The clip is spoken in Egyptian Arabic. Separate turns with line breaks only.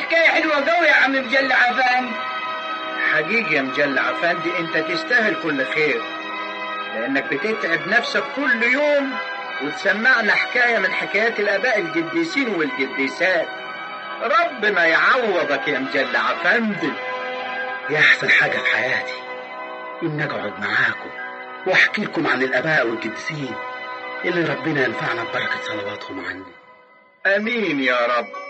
حكايه حلوه قوي يا عم مجلع عفان
حقيقي يا مجلع افندي انت تستاهل كل خير لانك بتتعب نفسك كل يوم وتسمعنا حكاية من حكايات الآباء القديسين والقديسات ربنا يعوضك يا مجلع أفندي
يا أحسن حاجة في حياتي إن أقعد معاكم وأحكي لكم عن الآباء والقديسين اللي ربنا ينفعنا ببركة صلواتهم عني
آمين يا رب